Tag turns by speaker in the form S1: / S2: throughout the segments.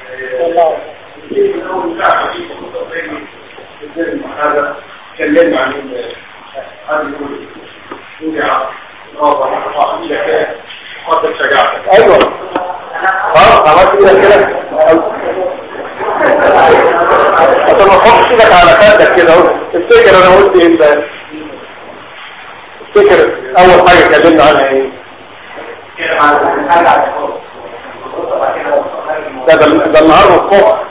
S1: هذا تكلمنا عن هذه وضع قدر شجاعتك
S2: ايوه خلاص عملت كده كده انت ما تحطش ايدك على خدك كده اهو افتكر انا قلت ايه امبارح افتكر اول حاجه اتكلمنا عنها ايه ده ده ده النهارده الصبح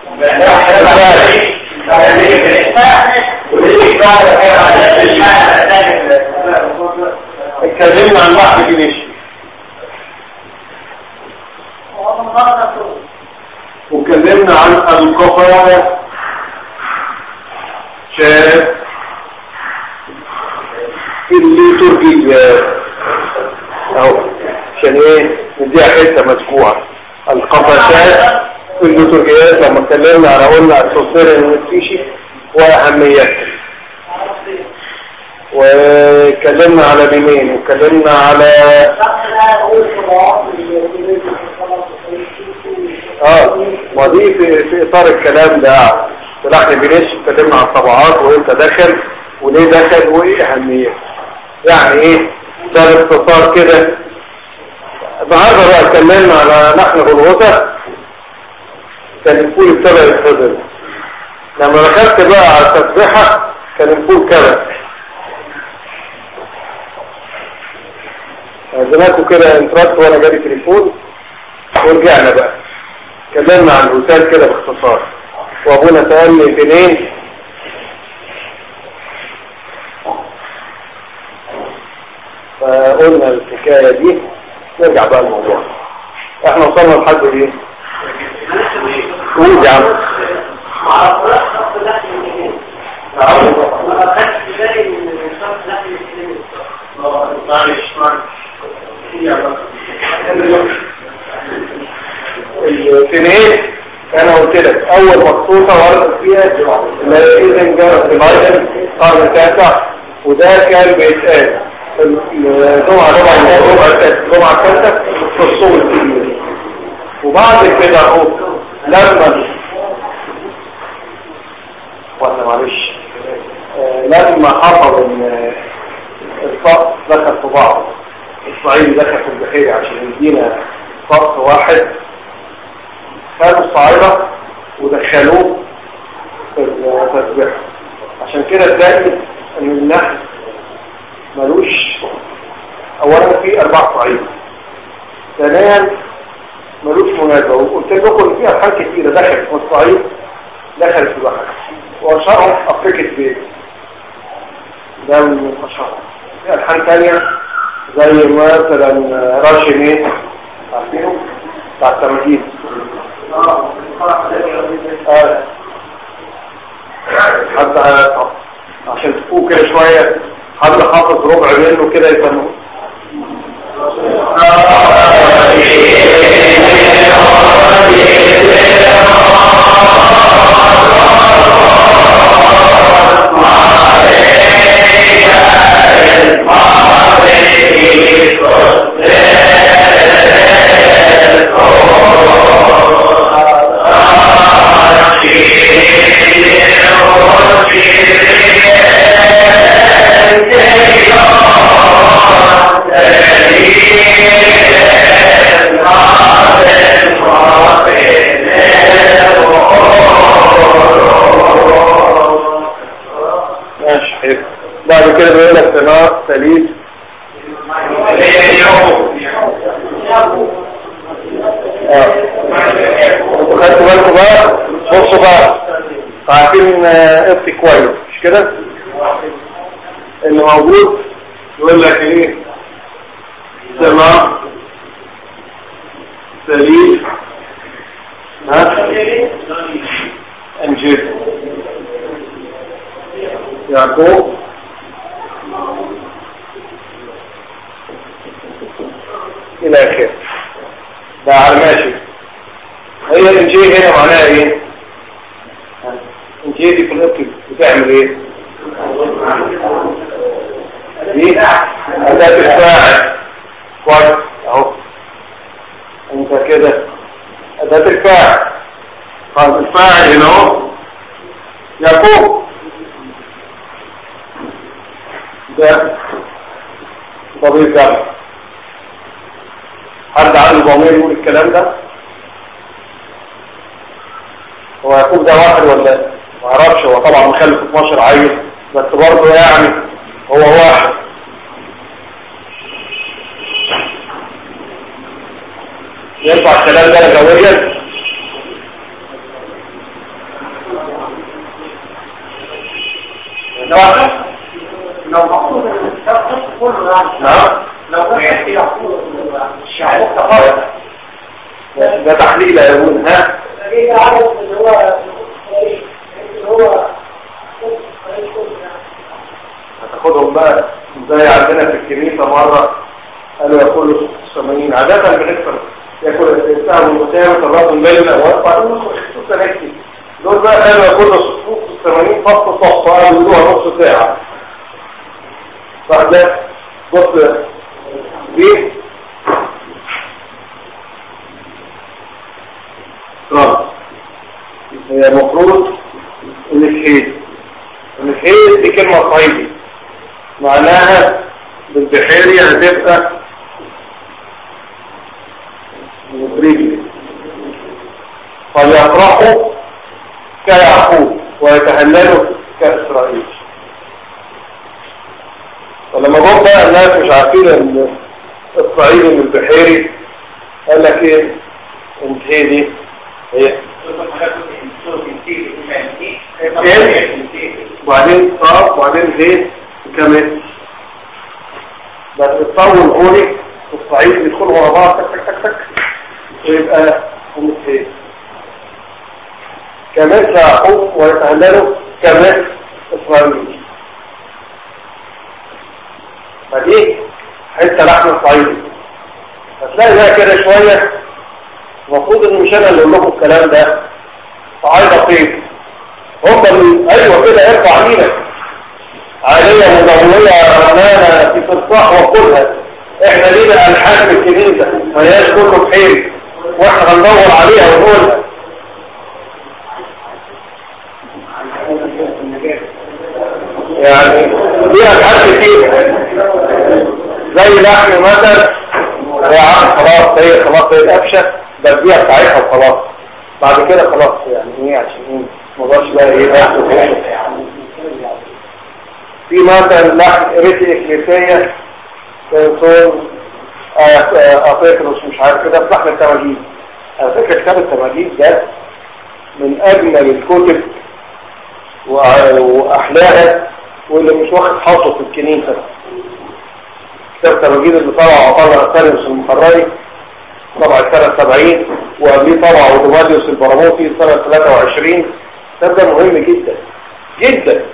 S2: اتكلمنا عن بحث جنيش واتكلمنا عن القفايا شاف اللي تركي اهو عشان ايه نديها حته مسكوعه القفشات في الليتورجيات لما اتكلمنا على قلنا التصوير النفسيشي واهميته واتكلمنا على بنين واتكلمنا على اه ما دي في, في اطار الكلام ده ولحن بنيش اتكلمنا عن الطبعات وامتى دخل وليه دخل وايه اهميته يعني ايه ده باختصار كده النهارده بقى اتكلمنا على لحن غلوطه كان الفول ابتدى يتفضل لما دخلت بقى على التسبيحه كان الفول كده زمانكم كده انتركت وانا جالي تليفون ورجعنا بقى اتكلمنا عن الرسال كده باختصار وابونا سألني فين فقلنا الحكاية دي نرجع بقى الموضوع احنا وصلنا لحد ايه قول يا عم الاثنين انا قلت لك اول مخصوصة ورد فيها اذن جرس بايدن قرن التاسع وده كان بيتقال الجمعة ربع ربع الجمعة الثالثة في الصوم الكبير وبعد كده اهو لما ولا معلش آه لما حصل ان الفقر دخل في بعض اسرائيل دخل في البحيرة عشان يدينا فقر واحد خدوا الصعيدة ودخلوه في التسبيح عشان كده تلاقي ان النحل ملوش اولا في اربع صعيد ثانيا ملوش مناسبة وقلت لكم ان في ارحام كتيرة دخلت في الصعيد دخلت في البحر واشهرهم افريقيا بيت ده من اشهرهم في ارحام تانية زي مثلا راشي مين عارفينه بتاع التماثيل آه. حتى عشان تفوق كده شوية حد حافظ ربع منه كده يسموه بعد كده بيقول لك ثناء ثليث اه انتوا خدتوا بالكم بقى بصوا بقى عارفين افتي كويس مش كده اللي موجود يقول لك ايه ثناء ثليث ها انجيل يعقوب الى اخره ده على ماشي هي الانجيل هنا معناها ايه الانجيل دي في الوقت بتعمل ايه دي اداة الفاعل كويس اهو انت كده اداة الفاعل طيب الفاعل هنا اهو يعقوب ده ضمير جمع حد عنده ضمير يقول الكلام ده هو يعقوب ده واحد ولا ما اعرفش هو طبعا مخلف 12 عيل بس برضه يعني هو واحد ينفع الكلام ده لغويا
S1: لو مقصود الشخص كله يعني
S2: نعم
S1: لو كان يقول الشعب تقرر
S2: ده تحليل يا ابونا ها
S1: ايه العدد اللي هو اللي هو
S2: هتاخدهم بقى زي عندنا في الكنيسة مرة قالوا يقولوا 80 عادة بنكسر يقول السهم المساوي الرقم بين الأوقات بعدين ندخل خصوصا نكتب دول بقى قالوا يقولوا صفوف 80 فصل صف قالوا يقولوها نص ساعة فده بص دي رمز هي المفروض النسحيد النسحيد دي كلمة صعيدي معناها بالبحيري هتبقى مدرجي فليفرحوا كيعقوب ويتهللوا كإسرائيل فلما جم بقى الناس مش عارفين ان اسرائيل من البحيري قال لك ايه انت هي دي هي وبعدين صاف وبعدين زيت كمان بس الطول هوني والصعيد بيدخلوا ورا بعض تك تك تك تك ويبقى ومثل كمان يعقوب ويتهللوا كمان اسرائيل فدي حته لحم صعيدي هتلاقي بقى كده شويه المفروض ان مش انا اللي اقول لكم الكلام ده صعايده طيب هم اللي ايوه كده ارفع ايدك عالية مضوية رمانة في فرصاح وكلها احنا لينا الحاج في الكنيسة ما هياش كله بحير واحنا هندور عليها ونقولها يعني ليها الحاج كتير زي لحم مثلا يا عم خلاص هي خلاص هي القفشة بديها بتاعتها وخلاص بعد كده خلاص يعني ايه عشان ايه مبقاش بقى ايه بقى في مثلا لحم ريتي اكليسية كنتون افيتروس مش عارف كده في لحم التماجيد على فكرة كتاب التماجيد ده من اجمل الكتب واحلاها واللي مش واخد حظه في الكنيسة كتاب التماجيد اللي طلع عطالة الثالث المخرجي طبع سنة 70 وقبليه طبع اوتوماديوس البراموتي سنة 23 الكتاب ده مهم جدا جدا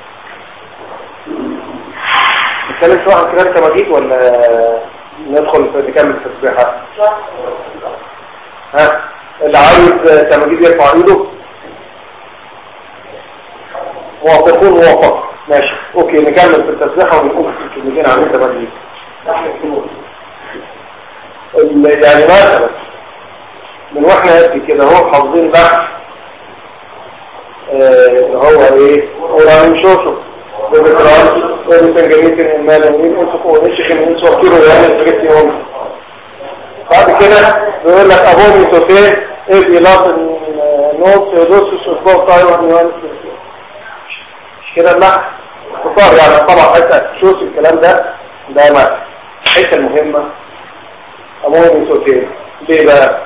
S2: نتكلم شوية عن كتاب التماجيد ولا ندخل في نكمل التسبيحة ها اللي عايز تماجيد يرفع ايده موافقون موافق ماشي اوكي نكمل في التسبيحة ونقول في كلمتين عن التماجيد يعني مثلا من واحنا قد كده هو حافظين بحث اللي هو ايه قرآن شوشو وبتران وبتنجميت المال ومين انتقوا ونشخ من انتوا وكيروا يعني الفريق يوم بعد كده بيقول لك ابوني توفيه ايه بيلاط النوت يدوسس الفوق طايوان يوان مش كده لا اختصار يعني طبعا حتى شوف الكلام ده ده ما الحته المهمه ابوني توفيه ليه بقى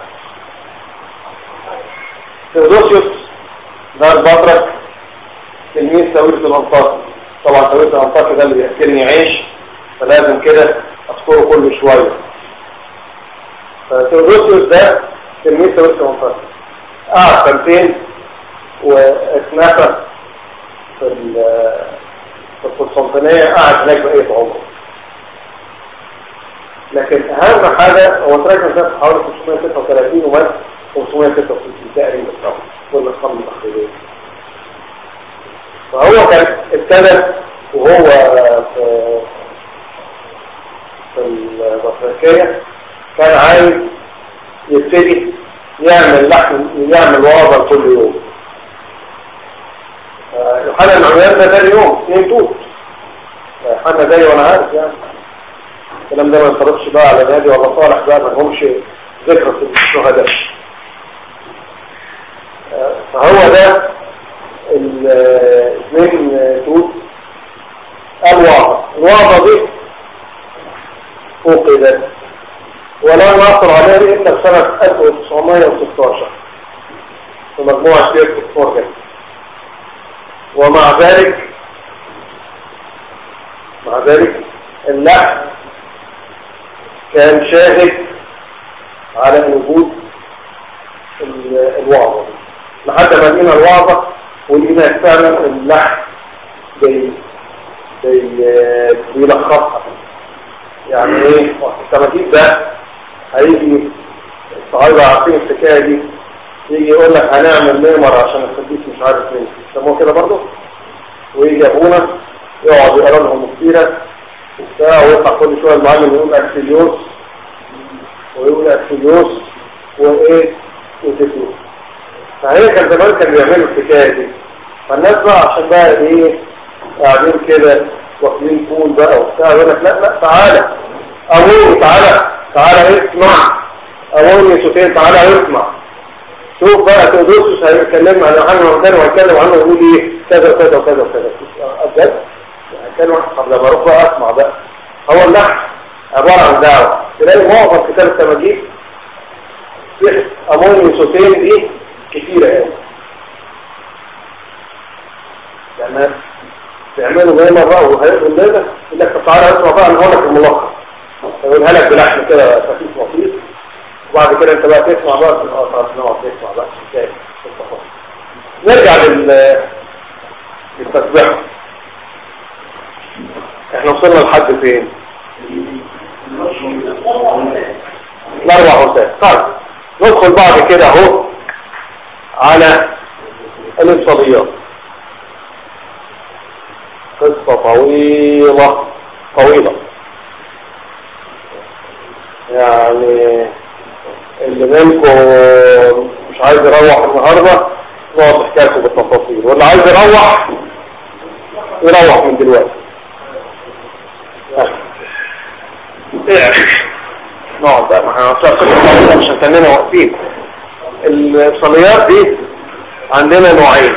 S2: تيودوسيوس ده البطرك تلميذ ساويرس الانطاكي طبعا ساويرس الانطاكي ده اللي بيأكلني عيش فلازم كده اذكره كل شوية فتيودوسيوس ده تلميذ ساويرس الانطاكي قعد سنتين واتنفى في في القسطنطينية قعد هناك بقية عمره لكن اهم حاجة هو تراجع سنة حوالي 536 ومات 566 تقريبا طبعا كل الخمس الأخيرين فهو كان ابتدى وهو في في البطريركية كان عايز يبتدي يعمل لحم يعمل وعظة كل يوحنا العيان ده تاني يوم اثنين توت يوحنا جاي وانا عارف يعني الكلام ده ما ينطبقش بقى على نادي ولا صالح بقى ما لهمش ذكرى في الشهداء فهو ده الاثنين توت الوعظة الوعظة دي فوقدت ولم نصر عليها إلا في سنة 1916 في مجموعة شيخ الفورجن ومع ذلك مع ذلك اللحن كان شاهد على وجود الوعظة لحد ما لقينا الوعظة ولقينا فعلا اللحن بي بي بيلخصها يعني ايه التماثيل ده هيجي الصعايدة عارفين الحكاية دي يجي يقول لك هنعمل ميمر عشان القديس مش عارف مين يسموه كده برضه ويجي ابونا يقعد يقرا لهم السيره وبتاع ويطلع كل شويه المعلم يقول اكسليوس ويقول اكسليوس وايه وتفلوس فهي كان زمان كان بيعملوا الحكايه دي فالناس بقى عشان بقى ايه قاعدين كده واكلين فول بقى وبتاع يقول لك لا لا تعالى ابوي تعالى تعالى اسمع ابوي سفيان تعالى اسمع شوف بقى تودوسوس هيتكلم عن يوحنا وكان وهيتكلم عنه ويقول ايه كذا وكذا وكذا وكذا بجد هيتكلم طب لما اروح بقى اسمع بقى هو اللحن عباره عن دعوه تلاقي معظم كتاب التماجيد في اموني صوتين دي كتيره قوي يعني بيعملوا زي ما بقى وهيقول لنا يقول لك طب تعالى اسمع بقى انا هقول لك الملخص يقولها لك بلحن كده خفيف بسيط وبعد كده انت بقى تسمع بقى في الأطراف نقعد تسمع بقى ازاي نرجع لل للتسبيح احنا وصلنا لحد فين الاربع حساب طيب ندخل بعد كده اهو على الانصابيات قصة طويلة طويلة يعني اللي منكم مش عايز يروح النهاردة نقعد نحكي لكم بالتفاصيل واللي عايز يروح يروح من دلوقتي ايه نقعد بقى ما احنا عشان كاننا واقفين الصليات دي عندنا نوعين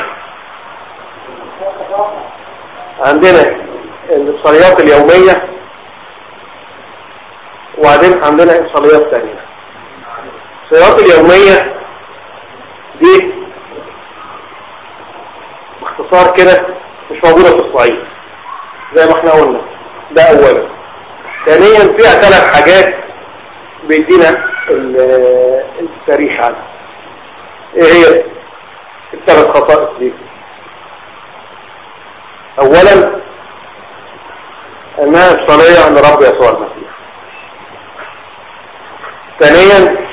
S2: عندنا الصليات اليومية وبعدين عندنا صليات ثانيه الصليات اليومية دي باختصار كده مش موجودة في الصعيد زي ما احنا قلنا ده اولا ثانيا فيها ثلاث حاجات بيدينا التاريخ عنها ايه هي الثلاث خصائص دي اولا انها الصلية عند رب يسوع المسيح ثانيا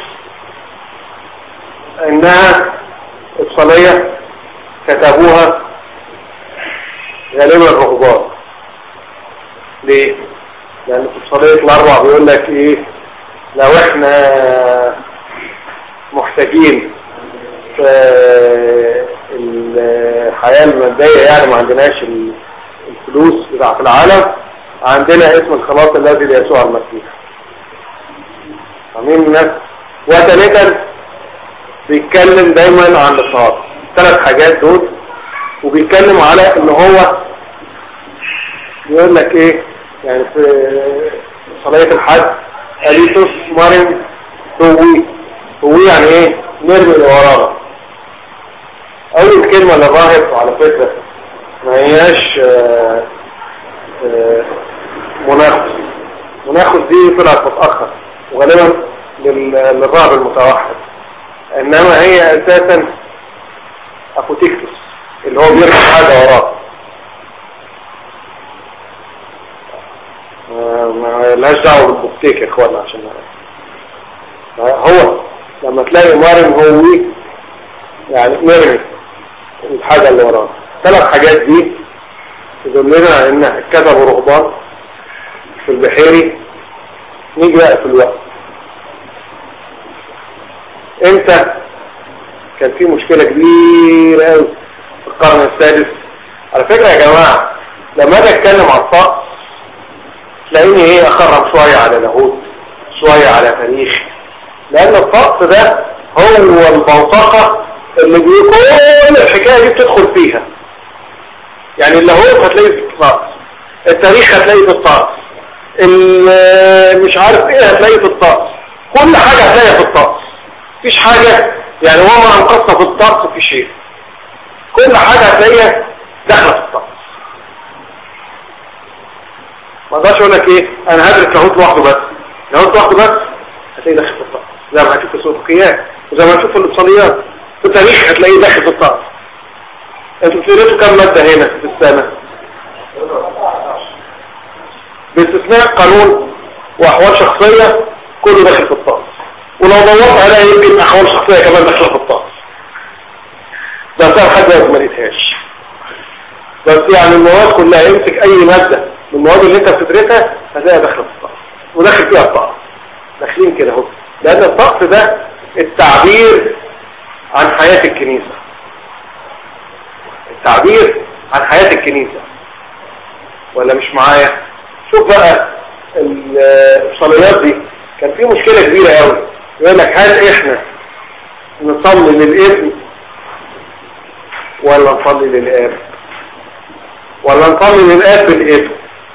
S2: انها الصلية كتبوها غالبا الرهبان ليه لان في الصلية الاربع بيقول لك ايه لو احنا محتاجين في الحياة المادية يعني ما عندناش الفلوس بتاعت العالم عندنا اسم الخلاص الذي ليسوع المسيح فمين الناس وثالثا بيتكلم دايما عن الاضطهاد ثلاث حاجات دول وبيتكلم على ان هو يقول لك ايه يعني في صلاة الحج اليسوس مارين توي توي يعني ايه نرمي اللي ورانا اول كلمة للراهب على فكرة ما هياش آه آه مناخس مناخس دي طلعت متأخر وغالبا للراهب المتوحد انما هي اساسا اكوتيكتوس اللي هو بيرمي حاجة وراه ما لهاش دعوه بالبوفتيك يا اخوانا عشان هو لما تلاقي مرن هو يعني مرمي الحاجة اللي وراه ثلاث حاجات دي تدلنا ان كتبوا رهبان في البحيري نيجي بقى في الوقت امتى كان في مشكلة كبيرة قوي في القرن السادس على فكرة يا جماعة لما اجي اتكلم عن الطقس تلاقيني ايه اخرم شوية على لاهوت شوية على تاريخ لان الطقس ده هو المنطقة اللي بي- كل الحكاية دي بتدخل فيها يعني اللاهوت هتلاقيه في الطقس التاريخ هتلاقيه في الطقس ال- مش عارف ايه هتلاقيه في الطقس كل حاجة هتلاقيها في الطقس مفيش حاجة يعني وما انقصنا في الطقس في شيء كل حاجة هتلاقيها داخلة في الطقس ما اقدرش اقول لك ايه انا هدرس لاهوت لوحده بس لاهوت لوحده بس هتلاقيه داخل في الطقس زي ما هتشوف في السلوكيات وزي ما هتشوف في الاقتصاديات في التاريخ هتلاقيه داخل في الطقس انتوا بتدرسوا كام مادة هنا في السنة باستثناء قانون واحوال شخصية كله داخل في الطقس ولو دورت عليها يمكن احوال شخصية كمان داخله في الطقس بس انا حاجة ما لقيتهاش بس يعني المواد كلها يمسك اي مادة من المواد اللي انت بتدرسها هتلاقيها داخله في الطقس وداخل فيها الطقس داخلين كده اهو لان الطقس ده التعبير عن حياة الكنيسة التعبير عن حياة الكنيسة ولا مش معايا شوف بقى ال- الصليات دي كان في مشكلة كبيرة قوي يقول لك هل احنا نصلي للابن ولا نصلي للاب ولا نصلي للاب بالابن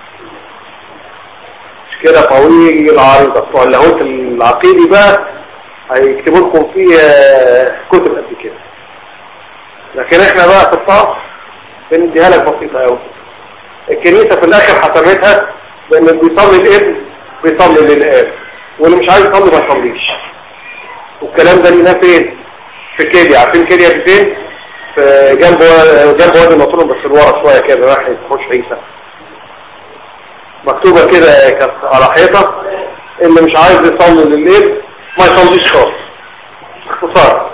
S2: مشكلة طويل عريضة بتوع اللاهوت العقيدي بقى هيكتبوا لكم فيه آه، كتب قد كده لكن احنا بقى في الطاقة بنديها لك بسيطة قوي الكنيسة في الاخر حسمتها بان اللي بيصلي الابن بيصلي للاب واللي مش عايز يصلي ما يصليش والكلام ده لينا فين في كيليا عارفين كيليا دي فين في جنب جنب وادي النطرون بس لورا شويه كده راح يخش عيسى مكتوبه كده كانت على حيطه اللي مش عايز يصلي للابن ما يصليش خالص اختصار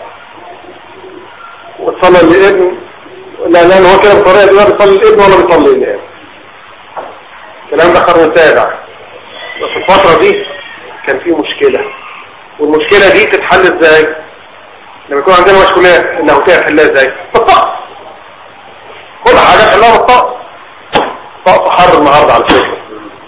S2: وتصلي للابن لا لا هو كده بالطريقه دي لا بيصلي للابن ولا بيصلي للاب الكلام ده قرن سابع بس الفترة دي كان في مشكلة والمشكلة دي تتحل ازاي لما يكون عندنا مشكلة اللاهوتية نحلها ازاي بالطقس كل حاجة نحلها بالطقس طقس حر النهاردة على فكرة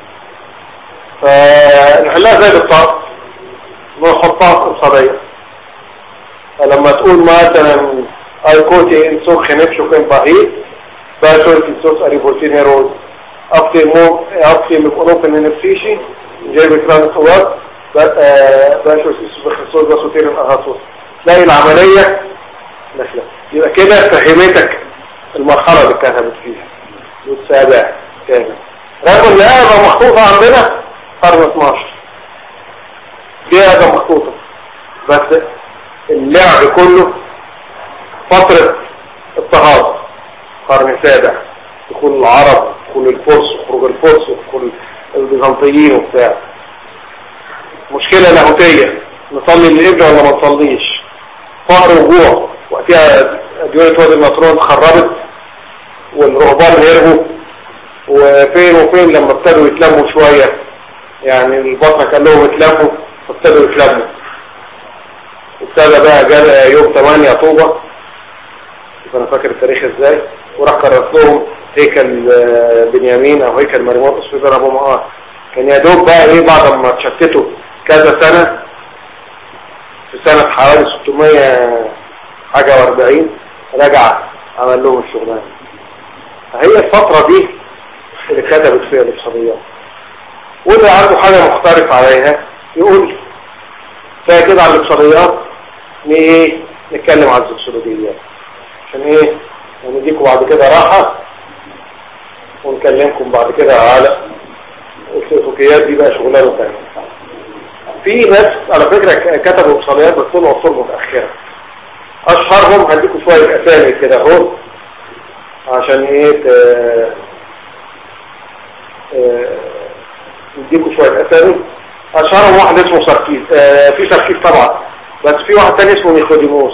S2: فنحلها ازاي بالطقس نحطها في اقتصادية فلما تقول مثلا ايكوتي انسوخ خنفشو كن باهي باشو انسوخ اريبوتين هيروز أبتي مو أبتي مقروف من نفسيشي جاي بكران الصوات باشو سيسو بخصوص بسوتين الأغاصوص تلاقي العملية مثلا يبقى كده فهمتك المرحلة اللي كتبت فيها والسابع كامل رغم ان هذا مخطوطة عندنا قرن 12 دي هذا مخطوطة بس اللعب كله فترة اضطهاد قرن سابع دخول العرب دخول الفرس وخروج الفرس ودخول البيزنطيين وبتاع مشكلة لاهوتية نصلي للابن ولا ما نصليش فقر وجوع وقتها ديونة وادي النصران اتخربت والرهبان هربوا وفين وفين لما ابتدوا يتلموا شوية يعني البطنة كان لهم يتلموا فابتدوا يتلموا ابتدى بقى جاء يوم 8 طوبة انا فاكر التاريخ ازاي وراح كررت لهم هيكل آه، بنيامين او هيكل مريموت في ابو مقار كان يا دوب بقى ايه بعد ما اتشتتوا كذا سنة في سنة حوالي 600 حاجة و40 رجع عمل لهم الشغلانة فهي الفترة دي اللي كتبت فيها الاقتصاديات واللي عنده حاجة مختلف عليها يقول كفايه كده على الاقتصاديات ن- ايه نتكلم عن السوسيولوجيات عشان ايه نديكم بعد كده راحة ونكلمكم بعد كده على السلوكيات دي بقى شغلانه تاني في ناس على فكرة ك- كتبوا اقتصاديات بس طول عصور متأخرة اشهرهم هديكم شوية اسامي كده اهو عشان ايه ت... آه، نديكم شوية اسامي اشهرهم واحد اسمه سركيس آه، في سركيس طبعا بس في واحد تاني اسمه نيكوديموس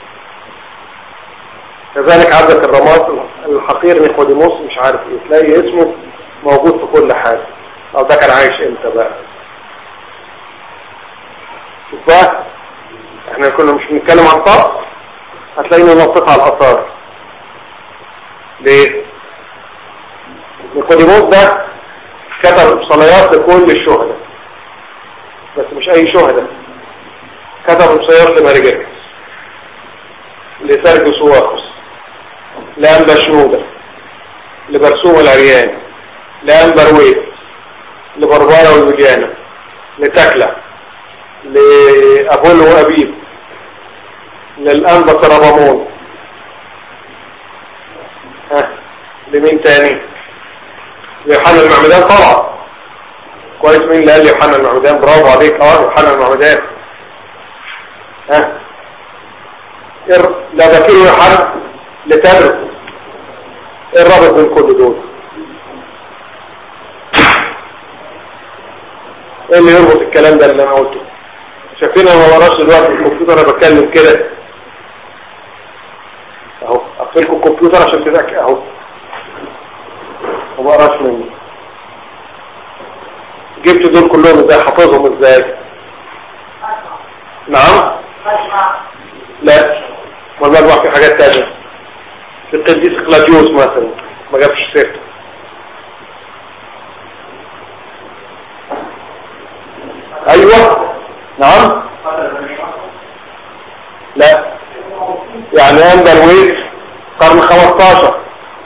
S2: كذلك عبدة الرماد الحقير نيكوديموس مش عارف ايه تلاقي اسمه موجود في كل حاجة او ده كان عايش امتى بقى شوف بقى احنا كنا مش بنتكلم عن طقس هتلاقينا نطيت على الاثار ليه نيقوديموس ده كتب صليات لكل الشهداء بس مش اي شهداء كتب صليات لمارجريس لسرجس واقص لأنبا شنودة لبرسوم العريان لأنبا رويت لبربارة والوجانة لتكلة لأبولو وأبيب للأنبا ترابامون ها لمين تاني ليوحنا المعمدان طبعا كويس مين اللي قال يوحنا المعمدان برافو عليك اه يوحنا المعمدان ها لا بكير يوحنا لتدرس ايه الرابط بين كل دول ايه اللي يربط الكلام ده اللي انا قلته شايفين انا ما وراش دلوقتي الكمبيوتر انا بتكلم كده اهو اقفلكم الكمبيوتر عشان تذاكر اهو وما قراش مني جبت دول كلهم ازاي حافظهم ازاي نعم لا ولا بقى في حاجات تانية في القديس كلاديوس مثلا ما جابش سيرته ايوه نعم لا يعني اندر ويت قرن 15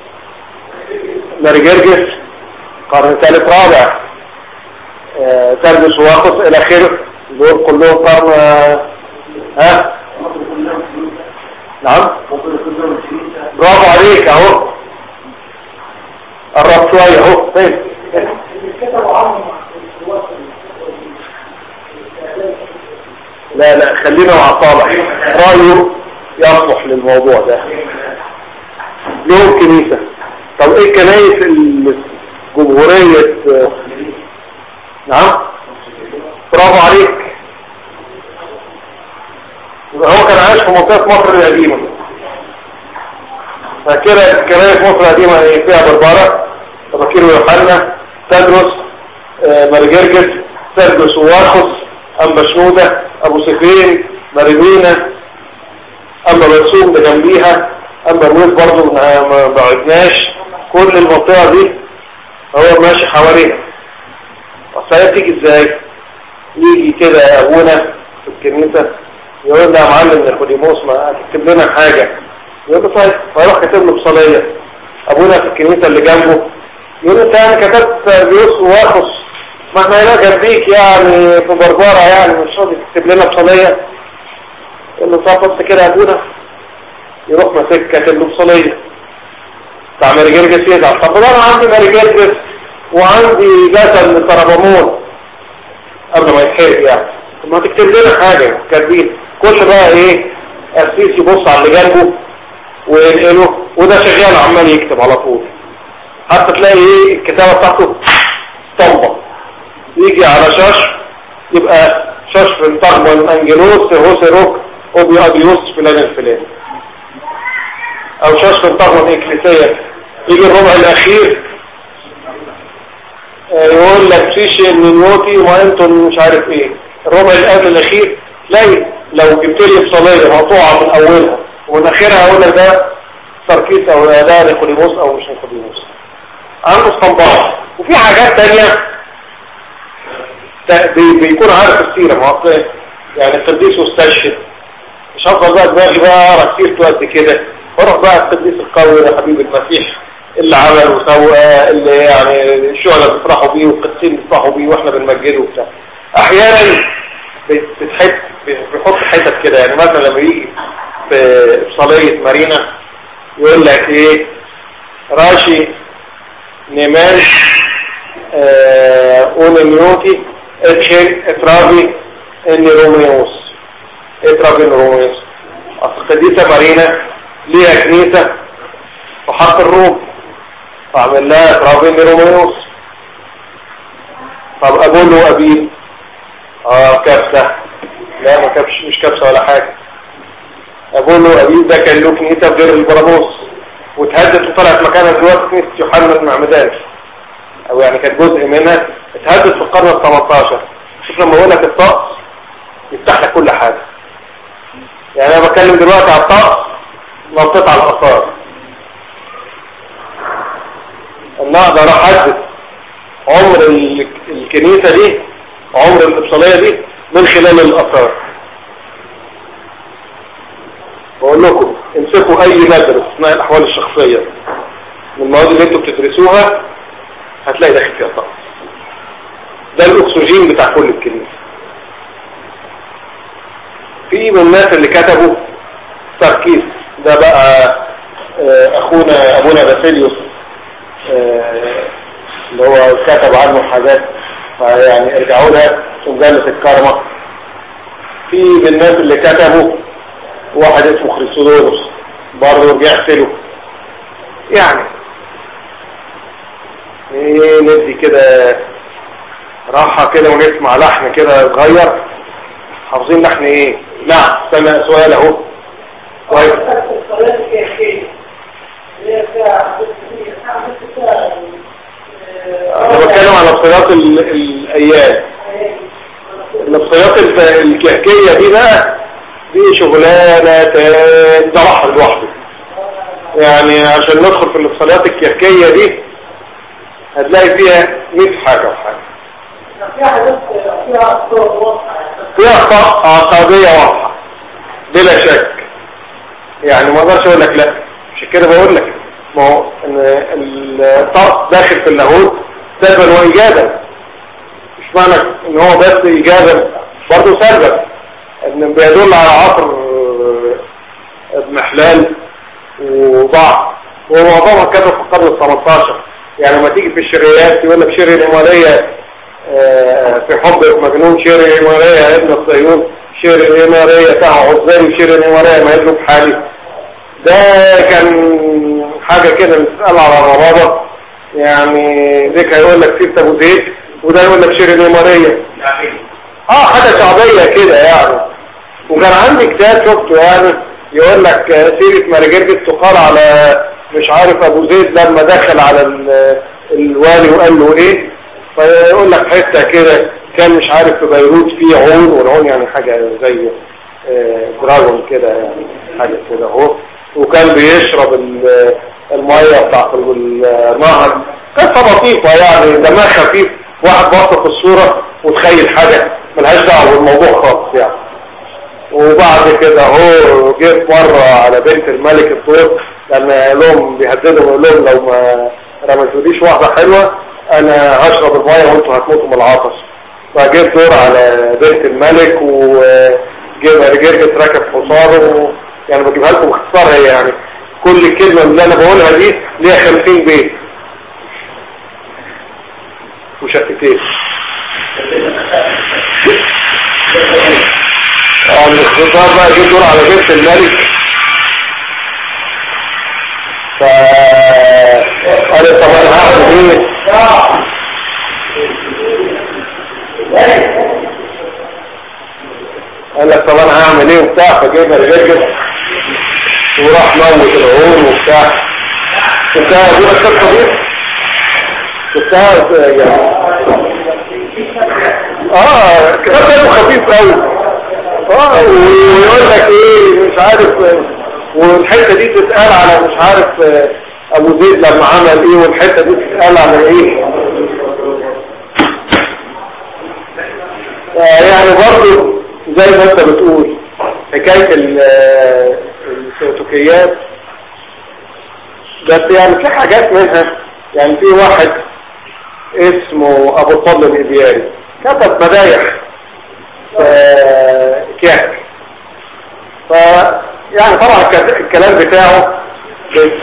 S2: مرجرجس قرن ثالث رابع آه، ترجس واقص الى اخره دول كلهم قرن آه، ها نعم برافو عليك اهو قرب شويه اهو فين لا لا خلينا مع صالح رايه يصلح للموضوع ده لهم كنيسة طب ايه الكنايس الجمهورية نعم برافو عليك هو كان عايش في منطقة مصر القديمة فكده كنايس مصر القديمة ايه فيها بربارة تفكير يوحنا تدرس آه، مرجرجس سرجس وواخص أنبا شنودة أبو سفين مريمينا أما مرسوم ده جنبيها أما الويل برضه ما بعدناش كل المنطقة دي هو ماشي حواليها الصلاة تيجي ازاي يجي كده ابونا في الكنيسة يقول له يا معلم يا خديموس ما تكتب لنا حاجة يقول له طيب فيروح كاتب له بصلية ابونا في الكنيسة اللي جنبه يقول له انت يعني كتبت بيوس واخص ما احنا هنا جنبيك يعني في بربارة يعني مش راضي تكتب لنا بصلية يقول له طب بص كده يا ابونا يروح ماسك كاتب له بصلية بتاع مرجرجس يزعل طب ده انا عندي مرجرجس وعندي جسد لترابامون قبل ما يتحرق يعني طب ما تكتب لنا حاجة كاتبين كل بقى ايه قسيس يبص على اللي جنبه وينقله وده شغال عمال يكتب على طول حتى تلاقي ايه الكتابة بتاعته اسطمبة يجي على شاش يبقى شاش في الطغم انجلوس هوسيروك اوبي ابيوس فلان الفلاني او شاش في الطغم الاكليسية يجي الربع الاخير آه، يقول لك فيش نيوتي وما انتم مش عارف ايه الربع القبل الاخير تلاقي لو جبت لي بصلية مقطوعة من اولها ومن اخرها اقول لك ده ساركيس او ده نيقوديموس او مش نيقوديموس عنده استنباط وفي حاجات تانية ت- بي- بيكون عارف السيرة ما هو أصل يعني القديس واستشهد مش هفضل بقى دماغي بقى اقرا سيرته قد كده واروح بقى القديس القوي يا حبيب المسيح اللي عمل وسوى اللي يعني الشهداء بيفرحوا بيه والقديسين بيفرحوا بيه واحنا بنمجده وبتاع احيانا بتحط بيحط حتت كده يعني مثلا لما يجي في صلية مارينا يقول لك ايه راشي نيمان آه اونيميوتي اتشن اترافي اني روميوس اترافي روميوس اصل القديسة مارينا ليها كنيسة في حق الروم فعمل لها اترافي اني روميوس طب اقول له ابيل اه كبسة لا ما كبش مش كبسة ولا حاجة اقول له ابيل ده كان له كنيسة غير البراموس واتهدت وطلعت مكانها دلوقتي كنيسة يوحنا المعمدان او يعني كانت جزء منها اتهدت في القرن ال 18 شوف لما اقول لك الطقس يفتح لك كل حاجة يعني انا بتكلم دلوقتي على الطقس نطيت على الاثار ان اقدر احدد عمر ال- الكنيسة دي عمر الإبصالية دي من خلال الآثار بقول لكم امسكوا أي مادة اثناء الأحوال الشخصية من المواد اللي انتوا بتدرسوها هتلاقي داخل فيها طاقة ده الأكسجين بتاع كل الكنيسة في من الناس اللي كتبوا تركيز ده بقى آه، أخونا أبونا باسيليوس آه، اللي هو كتب عنه حاجات يعني ارجعوا لها في مجلة الكرمة في من الناس اللي كتبوا واحد اسمه خريستودورس برضه رجعت له يعني ايه ندي كده راحة كده ونسمع لحن كده صغير حافظين لحن ايه نعم سمع سؤال اهو كويس
S1: الصلاة الكيفية اللي هي فيها فيها فيها
S2: انا بتكلم على صياط ال- الايام النفسيات الف- الكهكية دي بقى دي شغلانة تاني ده بحر لوحده يعني عشان ندخل في النفسيات الكهكية دي هتلاقي فيها 100 حاجة وحاجة
S1: فيها حاجات فيها صور واضحة
S2: فيها أخطاء عقادية واضحة بلا شك يعني ما اقدرش اقول لك لا عشان كده بقول لك ما هو ان الطاق داخل في اللاهوت سلبا وايجابا مش معنى ان هو بس ايجابا برضه سلبا ان بيدل على عصر آه، ابن حلال وبعض ومعظمها كتب في القرن ال 18 يعني لما تيجي في الشريات يقول لك شري الإمارية آه، في حب مجنون شري الإمارية يا ابن الصيون شري الإمارية تاع عزالي شري الإمارية ما يدلك حالي ده كان حاجة كده بتسأل على الربابة يعني ذيك هيقول لك سيرة أبو زيد وده يقول لك شري الإمارية اه حاجة شعبية كده يعني وكان عندي كتاب شفته يعني يقول لك سيرة مارجرجس تقال على مش عارف ابو زيد لما دخل على ال- الوالي وقال له ايه فيقول لك حتة كده كان مش عارف في بيروت في عون والعون يعني حاجة زي آه، دراجون كده يعني حاجة كده اهو وكان بيشرب ال- المية بتاعت النهر قصة لطيفة يعني دمها خفيف واحد بص في الصورة وتخيل حاجة ملهاش دعوة بالموضوع خالص يعني وبعد كده هو جيت مرة على بنت الملك الدور لان لهم بيهددهم يقول لهم لو ما رميتوليش واحدة حلوة انا هشرب المية وانتوا هتموتوا من العطش فجيت دور على بنت الملك وجيب رجرجت راكب حصانه و... يعني بجيبها لكم باختصار هي يعني كل كلمة اللي انا بقولها دي ليها 50 بيت وشفتين اه باختصار بقى جيت دور على بنت الملك ف قالت طب انا هعمل ايه قال لك طب انا هعمل ايه وبتاع فجيبها رجل وراح موت العون وبتاع شفتها دي القصه دي شفتها يعني اه كتاب كانوا خفيف قوي اه ويقول لك ايه مش عارف والحته دي تتقال على مش عارف آه، ابو زيد لما عمل ايه والحته دي تتقال على ايه آه، يعني برضو زي ما انت بتقول حكايه ال- آه، السيتوكيات بس يعني في حاجات منها يعني في واحد اسمه ابو الفضل الابياري كتب مدايح آه، كهك ف يعني طبعا الك- الكلام بتاعه بت-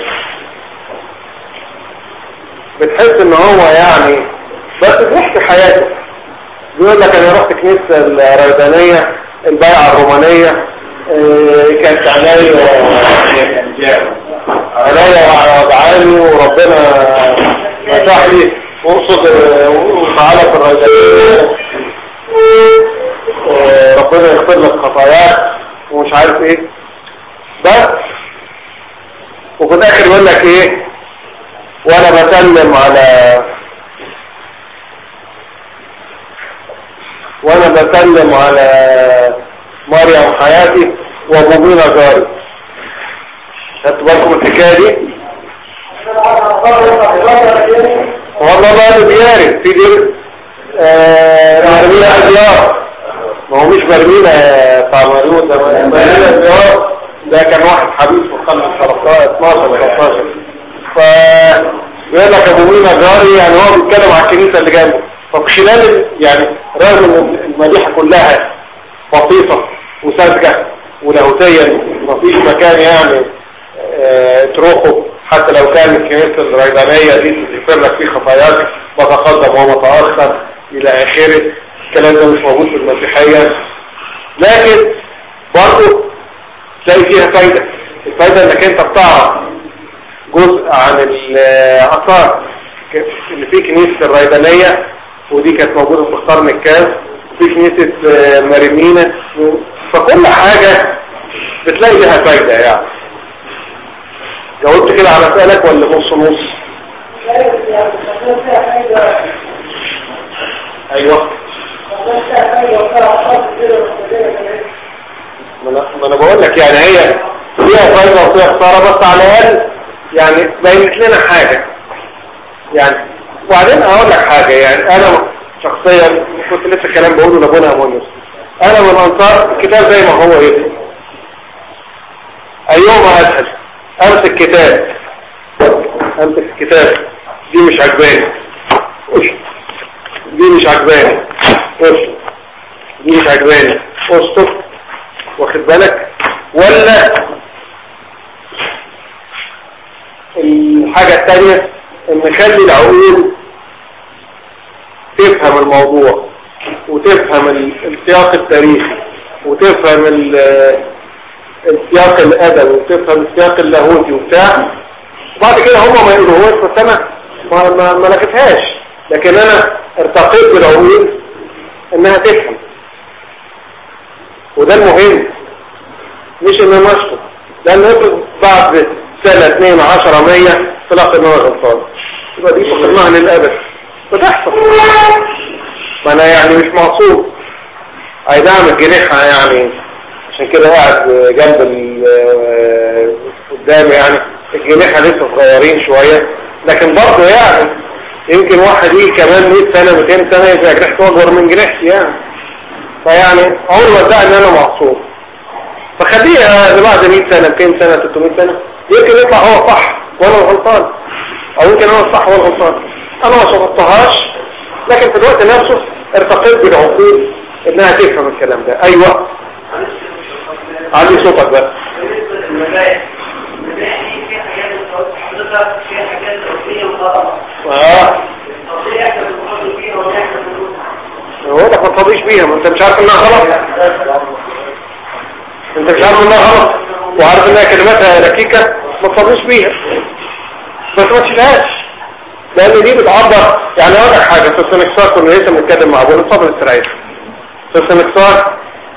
S2: بتحس ان هو يعني بس بيحكي حياته بيقول لك انا رحت كنيسة الريدانية البيعة الرومانية آه، كانت عليا عليا وضعاني وربنا فتح لي واقصد وتعالى في الريدانية آه، ربنا يغفر لك خطاياك ومش عارف ايه بس وفي الاخر يقول لك ايه وانا بسلم على وانا بسلم على مريم حياتي وابو مينا جاري خدتوا بالكم من الحكايه دي والله ما اللي بيارد في دير آه، مرمينا احجار ما هو مش مرمينا بتاع مريوط ده مرمينا احجار ده كان واحد حبيب في القرن 13 12 13 ف يقول لك ابو مينا جاري يعني هو بيتكلم على الكنيسه اللي جنبه طب خلال يعني رغم ان المديحه كلها بسيطه وساذجه ولاهوتيا مفيش مكان يعني آه، تروحه حتى لو كان الكنيسه الريدانيه دي تغفر لك فيه خطاياك وتقدم ومتاخر الى اخره الكلام ده مش موجود في المسيحيه لكن برضه تلاقي فيها فايده الفايده انك انت بتعرف جزء عن الاثار اللي في كنيسه الريدانيه ودي كانت موجوده في القرن الكام وفي كنيسه آه، مريمينا فكل حاجه بتلاقي لها فايده يعني جاوبت كده على سؤالك ولا نص نص ايوه ما انا ما أنا بقول لك يعني هي فيها فايده وفيها خساره بس على الاقل يعني بينت لنا حاجه يعني وبعدين اقول لك حاجه يعني انا شخصيا كنت لسه كلام بقوله لابونا مونس انا من انصار الكتاب زي ما هو ايه ايهما اسهل امسك كتاب امسك الكتاب دي مش عجباني أوش. دي مش عجباني أوش. دي مش عجباني اسطر واخد بالك ولا الحاجة التانية ان نخلي العقول تفهم الموضوع وتفهم ال- السياق التاريخي وتفهم ال- السياق الادبي وتفهم السياق اللاهوتي وبتاع وبعد كده هم ما يقولوهاش بس انا ما, ما, ما لقيتهاش لكن انا ارتقيت بالعقول انها تفهم وده المهم مش ان انا اشطر لان افرض بعد سنة اتنين عشرة مية طلعت ان انا غلطان يبقى دي فقدناها للابد بتحصل ما انا يعني مش معصوم اي نعم الجنيحة يعني عشان كده قاعد جنب ال- قدامي يعني الجنيحة لسه صغيرين شوية لكن برضه يعني يمكن واحد يجي كمان 100 سنة 200 سنة يبقى جنيحته اكبر من جنيحتي يعني فيعني عمري ما ادعي ان انا معصوم فخليها لبعد 100 سنة 200 سنة 300 سنة يمكن يطلع هو صح وانا الغلطان او يمكن انا الصح وانا الغلطان انا ما شرطتهاش لكن في الوقت نفسه ارتقيت بالعقول انها تفهم الكلام ده ايوه علي صوتك بقى اه هو ده ما تفضيش بيها ما انت مش عارف انها غلط انت مش عارف انها غلط وعارف انها كلماتها ركيكة ما تفضيش بيها بس ما تشيلهاش لان دي بتعبر يعني اقول لك حاجه في السنكسار كنا لسه بنتكلم مع ابونا اتفضل استريح في السنكسار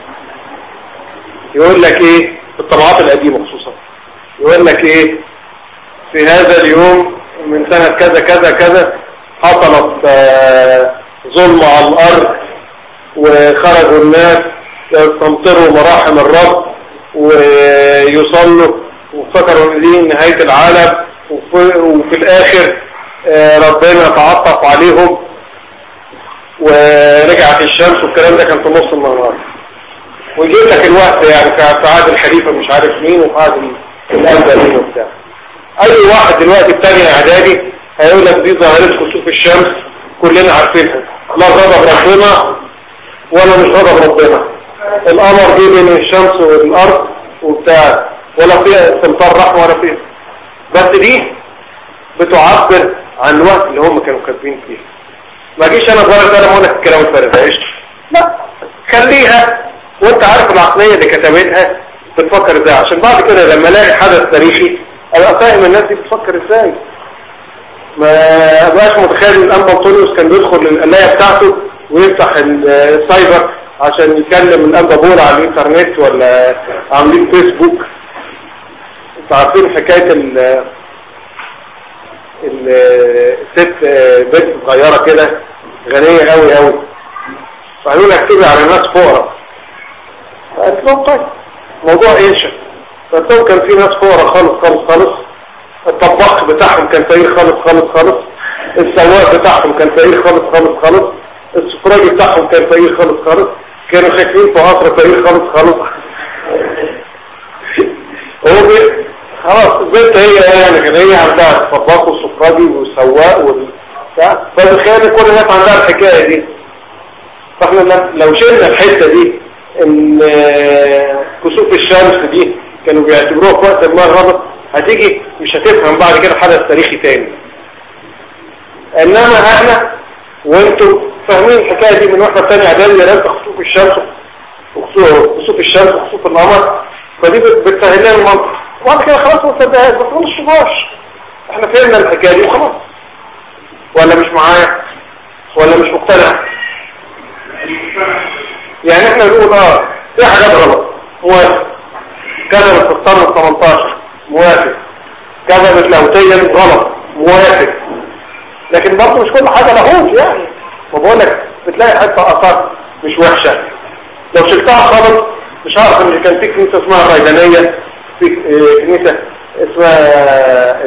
S2: يقول لك ايه في الطبعات القديمه خصوصا يقول لك ايه في هذا اليوم من سنة كذا كذا كذا حصلت آه، ظلم على الارض وخرجوا الناس يستمطروا مراحم الرب ويصلوا وافتكروا ان دي نهاية العالم وفي, وفي الاخر آه، ربنا تعطف عليهم ورجعت الشمس والكلام ده كان في نص النهار ويجيب لك الوقت يعني في عهد الخليفة مش عارف مين وفي عهد الأنبا مين وبتاع أي واحد دلوقتي التاني إعدادي هيقول لك دي ظاهرة كسوف الشمس كلنا عارفينها لا غضب ربنا ولا مش غضب ربنا القمر جه بين الشمس والأرض وبتاع ولا فيها استمطار رحمة ولا فيها بس دي بتعبر عن الوقت اللي هم كانوا كاتبين فيه ما جيش انا صغير انا اقول لك الكلام الفارغ ده ايش لا خليها وانت عارف العقلية اللي كتبتها بتفكر ازاي عشان بعد كده لما الاقي حدث تاريخي ابقى فاهم الناس دي بتفكر ازاي ما بقاش متخيل ان الانبا انطونيوس كان بيدخل القلاية بتاعته ويفتح السايبر عشان يكلم الانبا بول على الانترنت ولا عاملين فيسبوك انتوا عارفين حكاية ال الست بنت صغيرة كده غنية قوي قوي فقالوا لها اكتبي على ناس فقراء فقالت لهم طيب موضوع ايش فقلت لهم كان في ناس فقراء خالص خالص خالص الطباخ بتاعهم كان فقير خالص خالص خالص السواق بتاعهم كان فقير خالص خالص خالص السفراجي بتاعهم كان فقير خالص خالص كانوا خايفين في قصر فقير خالص خالص هو بي... خلاص البنت هي يعني كان هي عندها الطباخ والسفراجي والسواق وال فبتخيل كل الناس عندها الحكاية دي فاحنا لو شلنا الحتة دي ان كسوف الشمس دي كانوا بيعتبروها في وقت ما غلط هتيجي مش هتفهم بعد كده حدث تاريخي تاني انما احنا وانتم فاهمين الحكاية دي من واحنا تاني اعدادي يا رب خسوف الشمس وخسوف الشمس وخسوف القمر فدي بتسهل لنا المنطق وبعد كده خلاص ما صدقهاش بس ما نشوفهاش احنا فهمنا الحكاية دي وخلاص ولا مش معايا ولا مش مقتنع يعني احنا نقول اه في حاجات غلط موافق كذبت في القرن ال 18 موافق كذبت لاوتيا غلط موافق لكن برضه مش كل حاجة لاهوت يعني وبقول لك بتلاقي حتى اثار مش وحشة لو شلتها خالص مش عارف ان كان في كنيسة اسمها الريدانية في كنيسة اسمها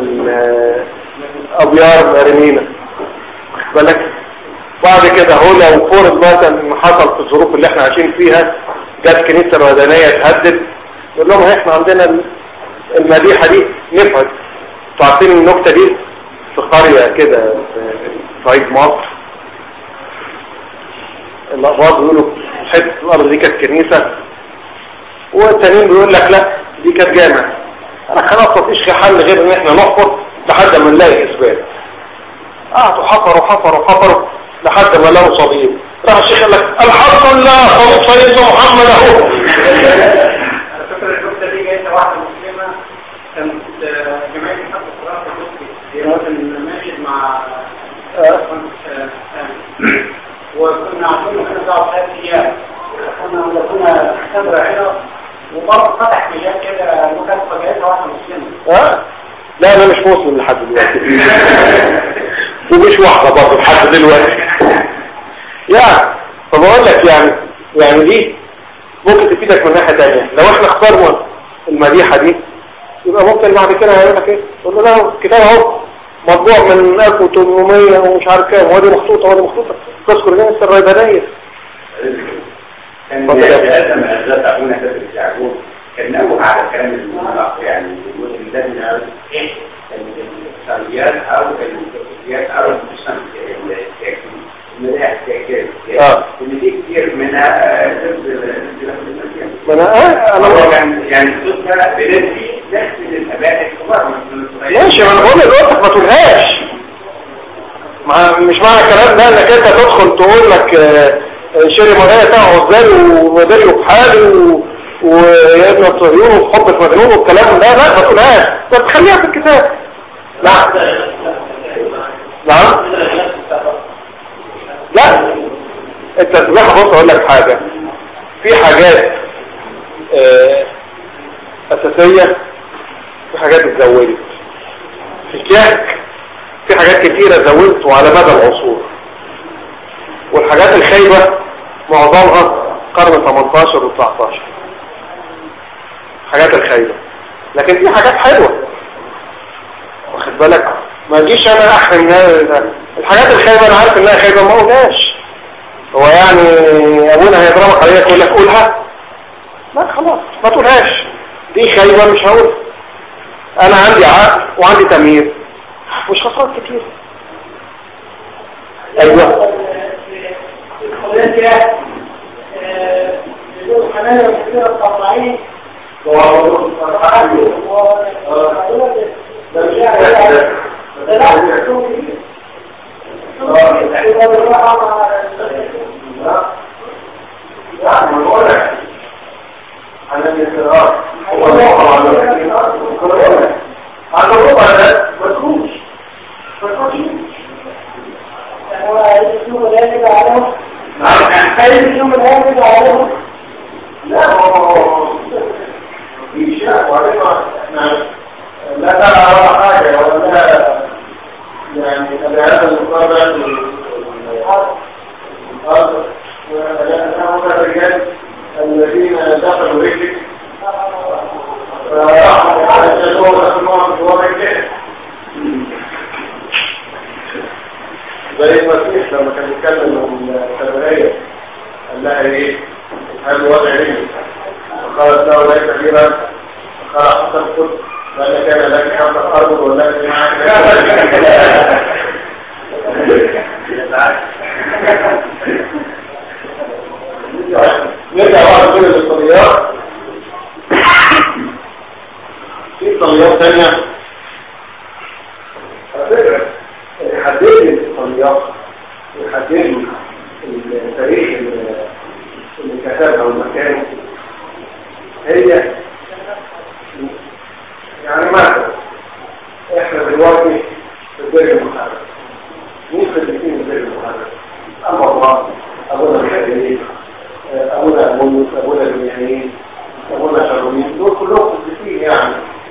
S2: ابيار ريمينا بالك بعد كده هو لو فرض مثلا حصل في الظروف اللي احنا عايشين فيها جت كنيسة الودانية تهدد يقول لهم احنا عندنا المديحة دي نفعت عارفين النكتة دي في قرية كده في صعيد مصر الأقباط بيقولوا حتة الأرض دي كانت كنيسة والتانيين بيقول لك لا دي كانت جامع انا خلاص مفيش حل غير ان احنا نحفر لحد ما نلاقي اثبات قعدوا حفروا حفروا حفروا لحد ما لقوا صليب راح الشيخ قال لك الحمد لله صليب سيدنا محمد اهو
S1: فكرة النكتة دي جاية واحدة مسلمة كانت جمعية حق القرآن في مصر كان ماشي مع وكنا عارفين ان احنا نقعد ثلاث ايام كنا كنا خبرة هنا وبرضه فتح مجال كده مكاتبة جاية واحدة مسلمة
S2: اه لا انا مش مسلم لحد دلوقتي ومش واحدة برضه لحد دلوقتي يعني فبقول لك يعني يعني دي ممكن تفيدك من ناحية تانية لو احنا اخترنا المديحة دي يبقى ممكن بعد كده هيقول لك ايه تقول له لا الكتاب اهو مطبوع من 1800 ومش عارف كام وادي مخطوطة وادي مخطوطة تذكر جنس الريبانية
S3: كان لازم أجزاء أبونا كتب الشعبون كان نوع على الكلام المطلق يعني بيقول إن ده من إيه الإحصائيات أو الإحصائيات أو الملاحق
S2: آه.
S3: إن في كتير منها
S2: ما انا اه انا
S3: هو كان يعني تذكر بنفسي نفس الأباء الكبار من الصغيرين
S2: ماشي ما انا بقول لك ما تقولهاش مع مش معنى الكلام ده انك انت تدخل تقول لك آه، آه، شيري مرايه تقعد زي ومداري بحالي و- ويا ابن الصهيون وفي حب المجنون والكلام ده لا ما تقولهاش بس خليها في الكتاب لا نعم لا التسبيح بص اقول لك حاجه في حاجات آه، اساسيه في حاجات اتزودت في الكهك في حاجات كتيرة زودت وعلى مدى العصور والحاجات الخايبة معظمها قرن 18 و 19 حاجات الخايبة لكن في حاجات حلوة واخد بالك ما جيش انا احرم نا- الحاجات الخايبة انا عارف انها خايبة ما اقولهاش هو يعني ابونا هيضربك عليها يقول لك قولها لا خلاص ما تقولهاش دي خايبة مش هقولها انا عندي عقل وعندي تمييز مش خسران كتير ايوه
S1: الخلات يا بيقولوا حنايا وكثيرة الطبعين
S2: انا الانتظار هو الواقع على هذا الربع ده مدروس
S1: هو الاسلوب الهادي عليهم
S2: نعم
S1: الاسلوب الهادي عليهم
S2: لا هو في شيء وبعدين احنا لا ترى ولا حاجة ولا يعني العيادة المقررة الأرض الرجال الذين دخلوا رجلك فراحوا على الشغل في الموضوع في وضع كده زي المسيح لما كان بيتكلم من السامرية قال لها ايه هل وضع علمي فقالت له ليس كبيرا قال حسن قلت قال كان لك حسن أرض ولكن نرجع بعد كده للطريات في طريات ثانية على فكرة يحدد لي الطريات يحدد لي التاريخ اللي كتبها والمكان هي يعني مثلا احنا دلوقتي في الدرجة المحرك مين في الاثنين الدرجة المحرك اما الله ابونا الخيرين ابونا المنوس ابونا الميحيين ابونا شرمين دول كلهم مدرسين يعني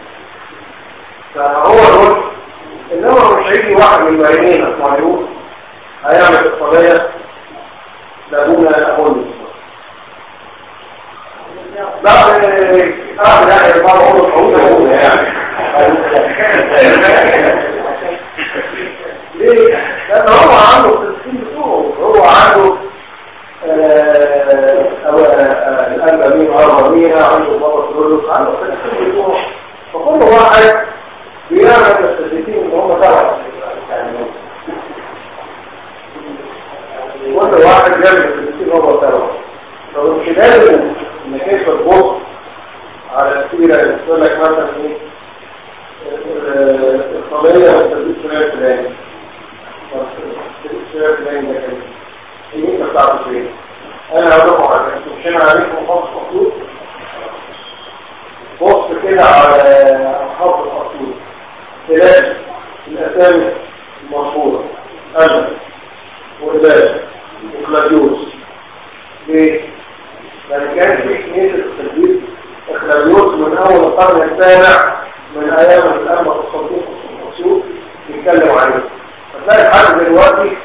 S2: فهو الرشد انما مش هيجي واحد من المعينين اسماعيلون هيعمل الصلاة لابونا ابونا بعد بعد يعني بعد عمر طويل يعني ليه؟ لأن هو عنده التسليم بتوعه هو عنده الأنبا مين أربع مين عنده بابا كلولوس عنده التسليم بتوعه فكل واحد بيعمل التسليم اللي هم تبعه كل واحد بيعمل التسليم هو تبعه فمش لازم انك انت تبص على السيرة اللي تقول لك مثلا ايه القضية والتدريس شوية فلاني التدريس شوية فلاني ده كان ايه انت بتعرف فين انا هقول لكم على انتوا مش هنا عليكم خط مخطوط بص كده على خط المخطوط تلاقي الاسامي المشهورة انا وإباد وكلاديوس ليه؟ لأن كان في كنيسة التدريس إخلاليوس من أول القرن السابع من أيام الأمة الصديق والصديق بيتكلم عليه فتلاقي حد دلوقتي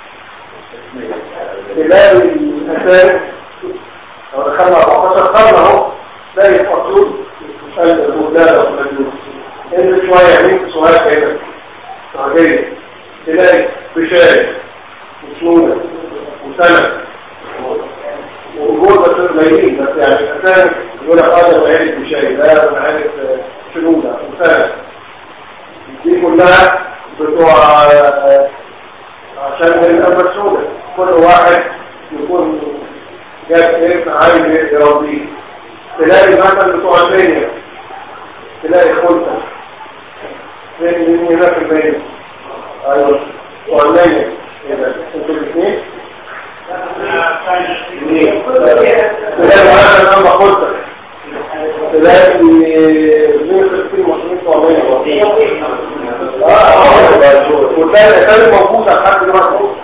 S2: تلاقي الأساس لو دخلنا 14 قرن أهو تلاقي الفصول الولادة والمجلوس انزل شوية يمين شوية كده سعودية تلاقي بشاي وسنونة وسنة وجود بس قليلين بس يعني الاساس يقول لك هذا من عيلة بشاي ده من عيلة شنودة وسنة دي كلها بتوع عشان الأمة السوداء كل واحد يكون جاب اسم عايز يرضيه تلاقي مثلا بتوع المانيا تلاقي خلطة من هنا في المانيا ايوه بتوع المانيا ايه ده انتوا الاثنين تلاقي معانا لما خلطة تلاقي مين في المصريين بتوع المانيا وتلاقي الاسامي موجودة لحد دلوقتي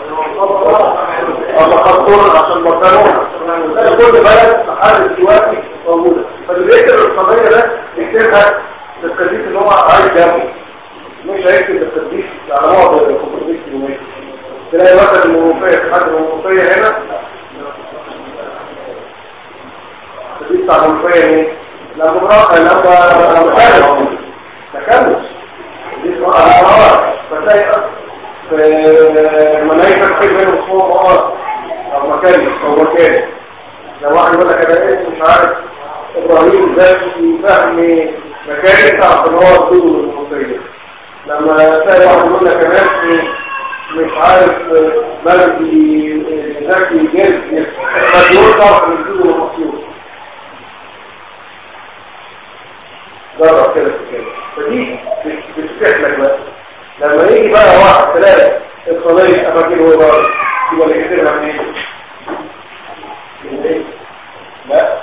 S2: أما خطور عشان برطانون كل بلد حالة دلوقتي موجودة فاللي بيكتب القضية ده يكتبها للقديس اللي هو عايز جنبه مش هيكتب للقديس على بعض القديس اليومية تلاقي مثلا المنوفية حد المنوفية هنا القديس بتاع المنوفية مين؟ لما مرأة لما مكانس مكانس فتلاقي في ملايكة كتير منهم اسمهم مقار او مكان او مكان لو واحد يقول لك انا ايه مش عارف ابراهيم ازاي فهم مكان تعرف ان هو الدود المصرية لما تلاقي واحد يقول لك انا مش عارف بلدي ذكي جلد مديون تعرف ان الدود المصرية جرب كده كده فدي بتفتح لك بقى لما يجي بقى واحد تلاقي الصلية أماكن هو بقى يبقى اللي كتيرها منين لا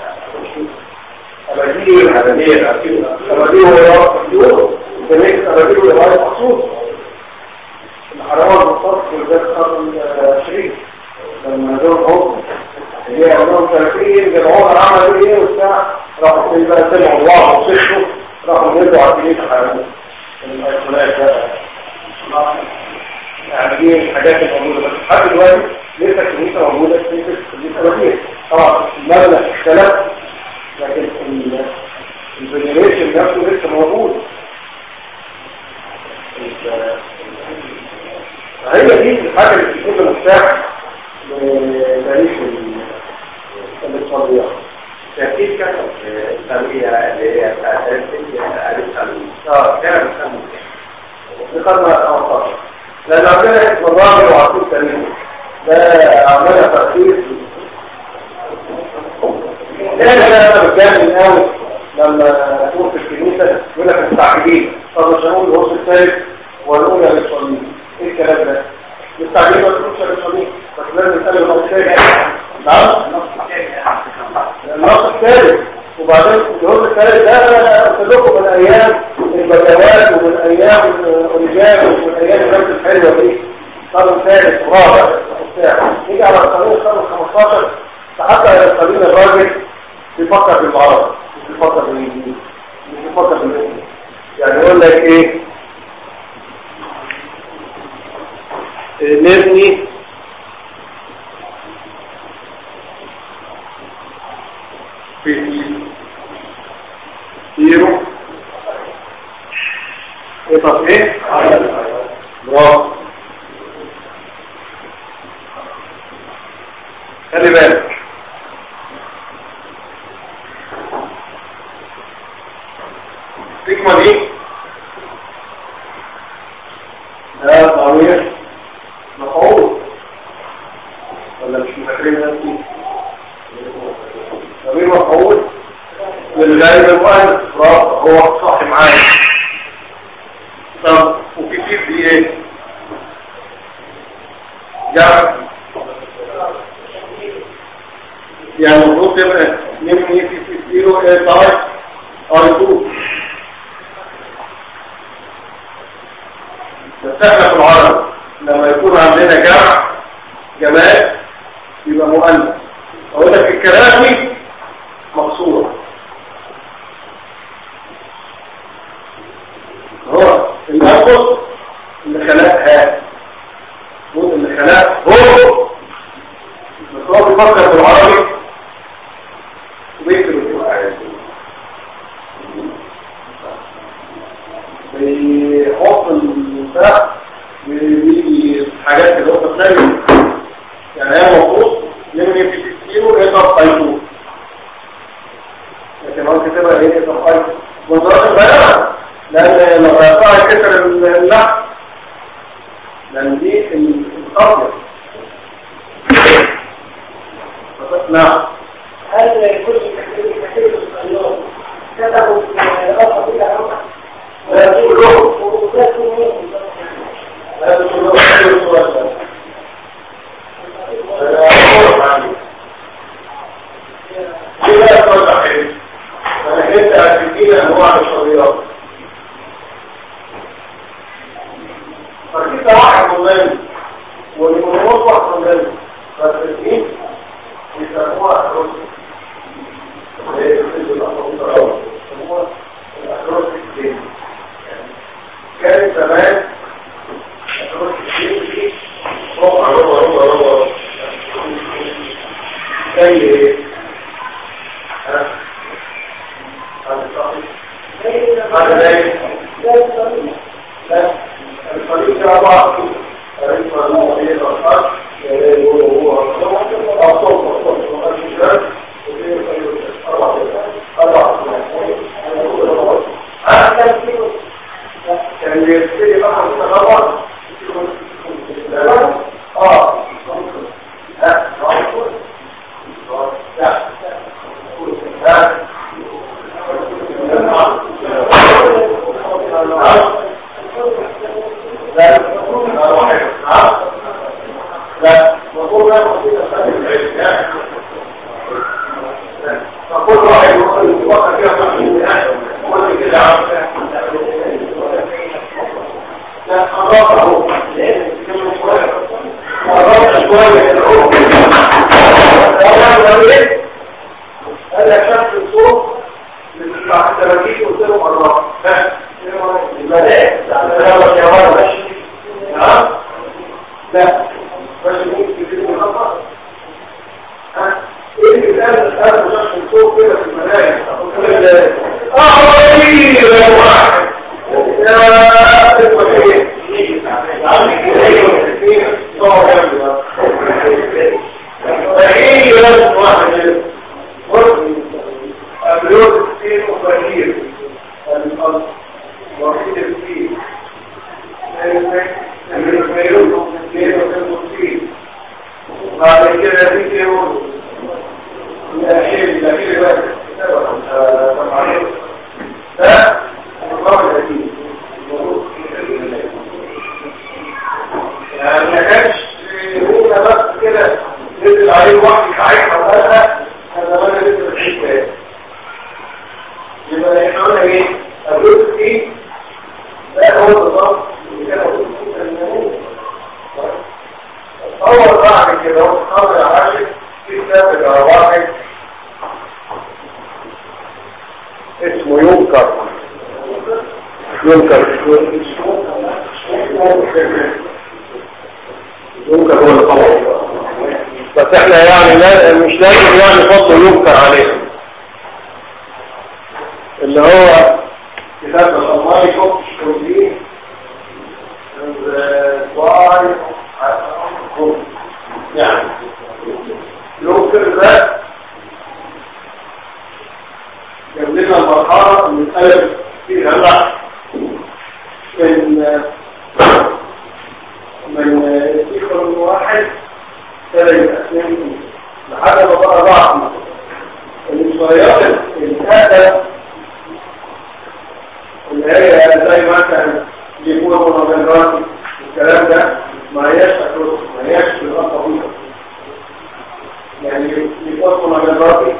S2: أبديه العدمية أبديه هو يوم مكتور وكذلك أبديه هو يوم مخصوص الحرام المختص في الذات قبل الشريك لما دول حكم اللي هي عندهم 30 بالعمر عملوا ايه وبتاع راحوا في بقى سمعوا الله وصحوا راحوا يدوا على كلية الحيوانات الأيقونات بقى يعني دي الحاجات الموجودة بس لحد دلوقتي لسه الكنيسة موجودة لسه الكنيسة موجودة طبعا المبنى اختلف لكن الفينيريشن نفسه لسه موجود هي دي الحاجة اللي بتكون مفتاح لتاريخ الاقتصاديات
S3: ترتيب كتب الثانوية اللي هي بتاعت ألف ثانوي
S2: اه
S3: كان بيسموا
S2: في القرن 15 لأن عندنا اسم الراجل وعقيد تاريخ ده عملها تأثير ده انا بتجنن قوي لما تكون في الكنيسة يقول لك مستعجلين طب مش هنقول الهوس الثالث ونقول يا للصليب ايه الكلام ده؟ مستعجلين ما تقولش يا للصليب بس لازم نسأل الهوس الثالث نعم؟ النص الثالث وبعدين الهوس الثالث ده قلت لكم من ايام البدوات ومن ايام الرجال ومن ايام الناس الحلوه دي قرن ثالث ورابع وبتاع نيجي على القرن القرن 15 حتى القرن الراجل بيفكر بالعربي مش بيفكر بالانجليزي مش بيفكر بالانجليزي يعني يقول لك ايه إيه، نبني في زيرو ايه طب ايه برافو خلي بالك القسمة دي ده ضمير مفعول ولا مش مفاكرين نفسي ضمير مفعول للغاية المؤنث برافو هو صح معايا طب وفي كيف دي ايه جمع يعني المفروض تبقى نمني في في زيرو ايه طيب ار 2 بس احنا في العرب لما يكون عندنا جمع جمال يبقى مؤنث اقول لك الكراسي مقصوره هو الأنفس اللي خلقها هو اللي خلق هو بس هو بيفكر بالعربي وبيكتب القرآن بيحط المفتاح بيجي حاجات كده هو بتلاقي يعني هي المفروض لما في كيلو يضرب قيتون لكن هو كتبها ايه يضرب قيتون وزارة البيان لأن لو يقع كتر اللحم لأن دي الأبيض نعم
S1: هل كل كثير كثير الصياد كتبوا في الأصل كده
S2: لا كلهم
S1: وكتبوا
S2: لا كلهم حلو السؤال ده أنا أقول عني ليه لا السؤال ده حلو؟ أنا كنت أكتبين أنواع الشريات فكده واحد مضمن والمنوط واحد مضمن بس الاثنين يسموها أكروس يسموها الأكروس الكتين كانت زمان أكروس الكتين دي ربع ربع ربع ربع زي ايه؟ ها؟ هذا صحيح هذا زي لا الطريق ده بعض الطريق ده هي الخط هو هو الصوت الصوت الشجر كان يبتدي بقى التغرب اه ها لا لا لا واحد ها لا مفروض لا فكل واحد يفكر فيها قلت كده لا قررت اهو قررت شويه قال لك شخص الصوت اللي بتاع التراكيب قلت له قررت ها الملاك لا يا ولد نعم لا بس ممكن تجيب الخطأ ها ايه اللي كان الان شخص الصوت كده في الملاك اه ايه يا واحد يا اسمه ايه طبعا جنبي فايه لازم واحد بص ابلود كتير وفقير الأرض وحيد كتير بعد كده في كيلو الأخير الأخير بس ده الرقم الأخير يعني ما كانش هو بس كده نزل عليه واحد ساعتها وقالها هذا ما لسه بتعيش بقى يبقى احنا قلنا ايه الجزء ايه ده هو بالظبط اللي كان موجود في النموذج اول بعد كده هو خمر عاشق في كتاب واحد اسمه ينكر ينكر ينكر هو اللي طبعه بس احنا يعني لا مش لازم يعني فضل ينكر عليه اللي هو كتاب الله يكون كوزين واي يعني ينكر ده جاب لنا المرحلة من ألف فيها لا من من يدخل من واحد ثلاث أسنان لحد ما بقى ضعف الإسرائيلات الكاتب اللي هي زي مثلا يكون منظرات الكلام ده ما هياش أكروس ما هياش في الأرض يعني يكون منظراتي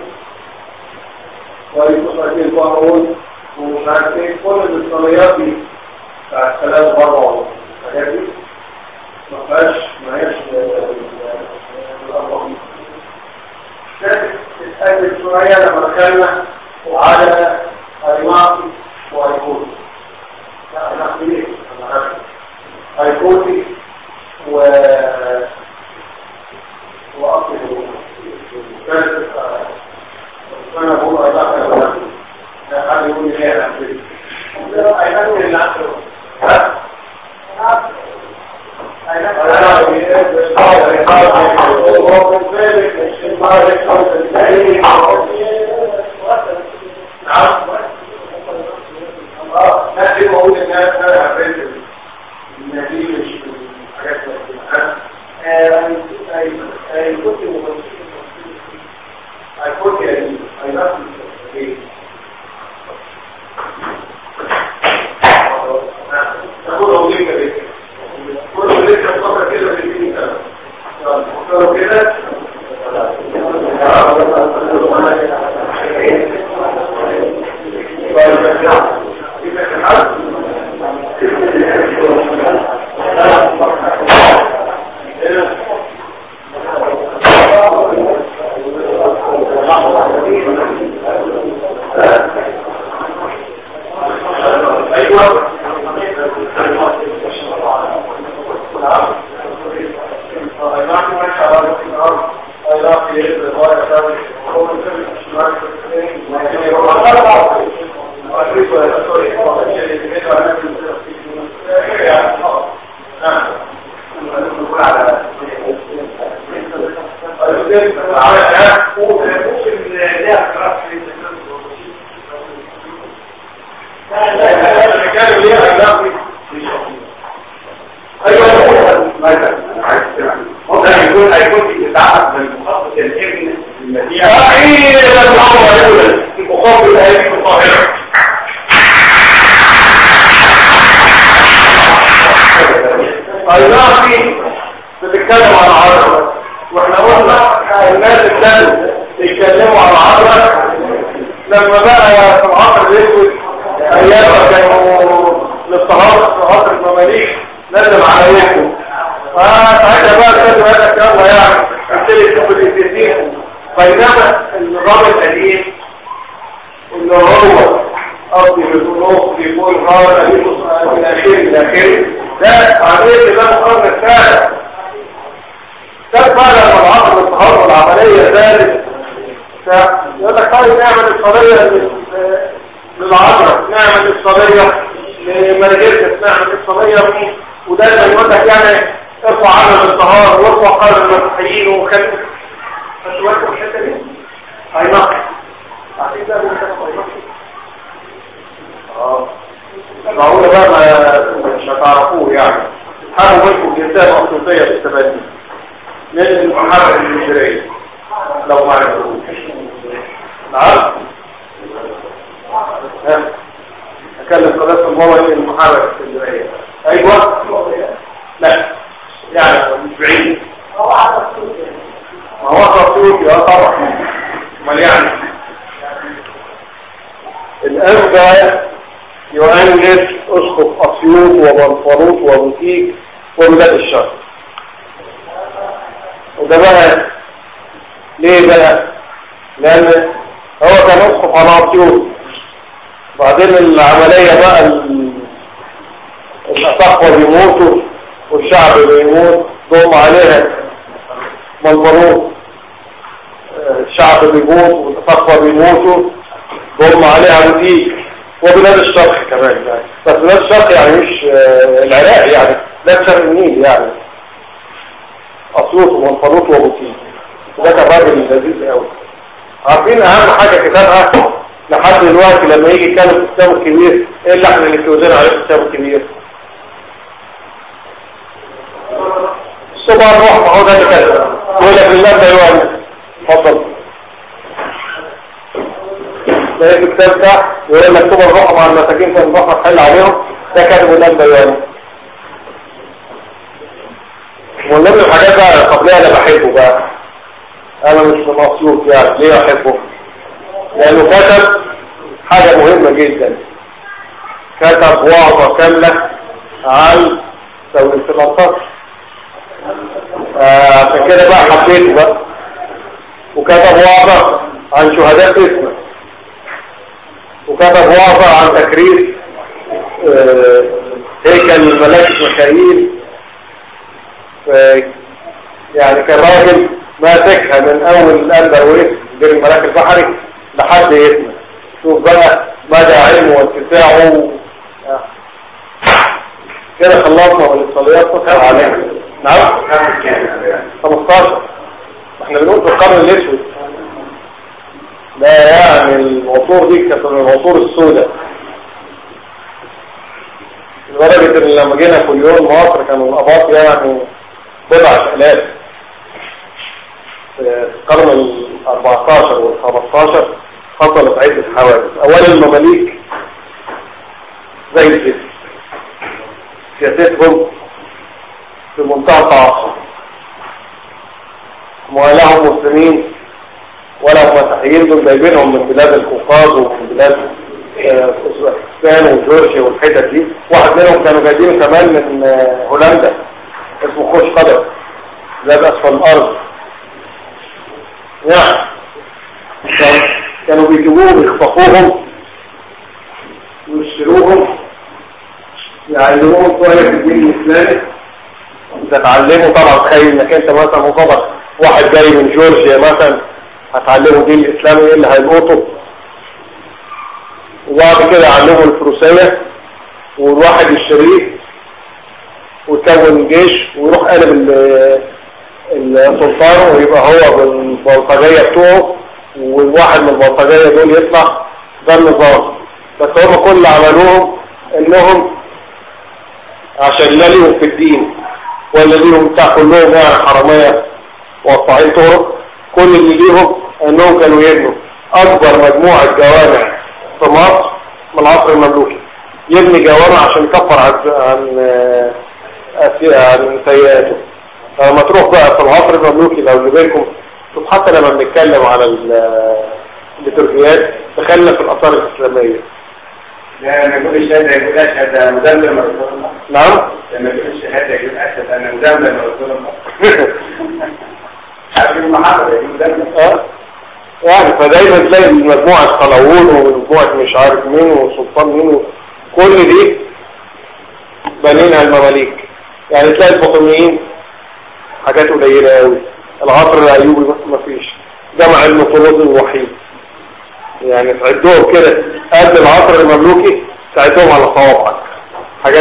S2: ويكون أكيد القانون ومش عارف ايه كل الإسرائيلات دي بتاع الثلاث بره الحاجات دي ما فيهاش ما هياش الأرض تتأكد شوية لما دخلنا وعلى أيماطي وأيكوتي لا أنا أخبريك أنا أخبر أيكوتي و وأصل ثالث أنا بقول أيضا لا حد يقول لي غير أخبريك أيضا اللي أخبره ها؟ ارفع عنا الانتهار وارفع قلب المسيحيين وخلوا فتوقفوا الحته دي اي نقل عارفين بقى اللي كانوا اي نقل اه معقوله بقى ما مش هتعرفوه يعني حاولوا منكم جنسيه مخصوصيه بالتبادل من المحرر الهجريه لو ما عرفتوش نعم ها اكلم قناه الموضوع المحرر الهجريه ايوه لا يعني مش بعيد ما هو رسول اه طبعا امال يعني الانبا يؤنس اسقف اسيوط وبنفروت وبوتيك وبلاد الشرق وده بقى ليه بقى لان هو كان اسقف على اسيوط بعدين العملية بقى ال- الأساقوة بيموتوا والشعب بيموت ضم عليها منظروت الشعب بيموت والأساقوة بيموتوا ضم عليها بوتيك وبلاد الشرق كمان يعني بس بلاد الشرق يعني مش آه، العراق يعني بلاد شرق النيل يعني أسيوط ومنفروت وبوتيك ده كان راجل لذيذ قوي عارفين أهم حاجة كتابها لحد دلوقتي لما يجي يتكلم في الكتاب الكبير ايه اللي احنا اللي توزن عليه في الكتاب الكبير الصبح الروح ما هو ده اللي كده يقول لك الله ده يوم اتفضل ده في الكتاب ده يقول لك صبح الروح مع المساكين كان الروح تحل عليهم ده كاتبه الله ده يوم ومن ضمن الحاجات بقى القبلية اللي بحبه بقى انا مش من اسيوط يعني ليه احبه لانه كتب حاجة مهمة جدا كتب وعظة كاملة عن ثورة الانصار آه، عشان كده بقى حبيته بقى وكتب وعظة عن شهداء اسمه وكتب وعظة عن تكريس آه، هيكل الملائكة ميخائيل ف- يعني كان راجل ماسكها من اول الانبر واسم دير الملاك البحري لحد اسمه شوف بقى مدى علمه واتساعه آه. كده خلصنا والاتصاليات تسهل علينا نعم 15 احنا بنقول في القرن الاسود لا يعني العصور دي كانت من العصور السوداء لدرجة ان لما جينا كل يوم مصر كانوا الاباط يعني بضع الاف في القرن ال 14 وال 15 حصلت عدة حوادث اولا المماليك زي الجسم سياستهم في منتهى التعصب ولا هم مسلمين ولا هم مسيحيين دول جايبينهم من بلاد القوقاز ومن بلاد آه، اوزبكستان وجورجيا والحتت دي واحد منهم كانوا جايبينه كمان من آه، هولندا اسمه خوش قدر زاد اسفل الارض يعني كان- كانوا بيجيبوهم يخطفوهم ويشتروهم يعلموهم شوية في الدين الإسلامي تتعلموا طبعا تخيل انك انت مثلا مطابق واحد جاي من جورجيا مثلا هتعلمه دين الإسلامي ايه اللي هيلقطه وبعد كده يعلمه الفروسية والواحد يشتريه ويكون جيش ويروح قلب ال- السلطان ويبقى هو بالبلطجية بتوعه والواحد من البلطجية دول يطلع ده النظام بس هم كل اللي عملوهم انهم عشان لا ليهم في الدين ولا ليهم بتاع كلهم يعني حرامية وقطاعين طرق كل اللي ليهم انهم كانوا يبنوا اكبر مجموعة جوامع في مصر من العصر المملوكي يبني جوامع عشان يكفر عن عن آه، أسي- عن سيئاته لما تروح بقى في العصر المملوكي لو اللي بينكم شوف حتى لما بنتكلم على ال- الليتورجيات دخلنا في الاثار الاسلاميه
S3: لا لما يقول الشهادة يقول أشهد أن مدمر رسول الله
S2: نعم
S3: لما يقول الشهادة يقول أشهد أن مدمر رسول الله عارفين محمد يقول مدمر
S2: اه يعني فدايما تلاقي مجموعة قلاوون ومجموعة مش عارف مين وسلطان مين كل دي بنينها المماليك يعني تلاقي الفاطميين حاجات قليلة قوي العصر الايوبي ما فيش جمع المطرود الوحيد يعني تعدهم كده قبل العصر المملوكي تعدهم على صوابعك